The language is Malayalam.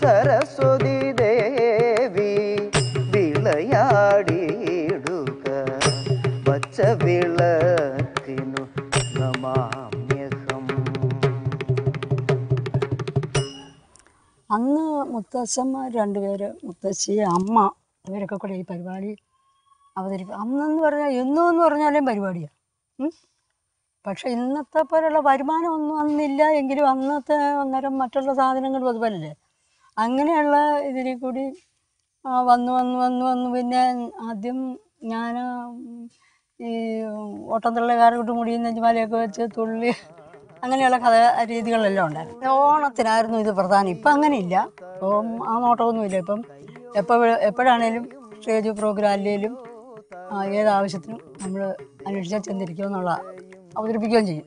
സരസ്വതി ദേവി വിളയാടിയിടുക പച്ച വിളക്കിനു നമാമ്യഹം അന്ന് മുത്തശ്ശന്മാർ രണ്ടുപേര് മുത്തശ്ശി അമ്മ ഇവരൊക്കെ കൂടെ ഈ പരിപാടി അവതരിപ്പിക്കും അന്നെന്ന് പറഞ്ഞാൽ എന്നും എന്ന് പറഞ്ഞാലും പരിപാടിയാണ് പക്ഷെ ഇന്നത്തെ പോലുള്ള വരുമാനമൊന്നും അന്നില്ല എങ്കിലും അന്നത്തെ അന്നേരം മറ്റുള്ള സാധനങ്ങളും അതുപോലല്ലേ അങ്ങനെയുള്ള ഇതിൽ കൂടി ആ, വന്ന് വന്ന് വന്ന് വന്ന് പിന്നെ ആദ്യം ഞാൻ ഈ ഓട്ടംതുള്ളക്കാരോട്ട് മുടിയും നെഞ്ചുമാലയൊക്കെ വെച്ച് തുള്ളി അങ്ങനെയുള്ള കഥ രീതികളെല്ലാം ഉണ്ടായിരുന്നു ഓണത്തിനായിരുന്നു ഇത് പ്രധാനം ഇപ്പം അങ്ങനെയില്ല ഇപ്പം ആ നോട്ടമൊന്നുമില്ല ഇപ്പം എപ്പോൾ എപ്പോഴാണേലും സ്റ്റേജ് പ്രോഗ്രാമിലേലും ഏതാവശ്യത്തിനും നമ്മൾ അന്വേഷിച്ചാൽ ചെന്നിരിക്കുമെന്നുള്ള അവതരിപ്പിക്കുകയും ചെയ്യും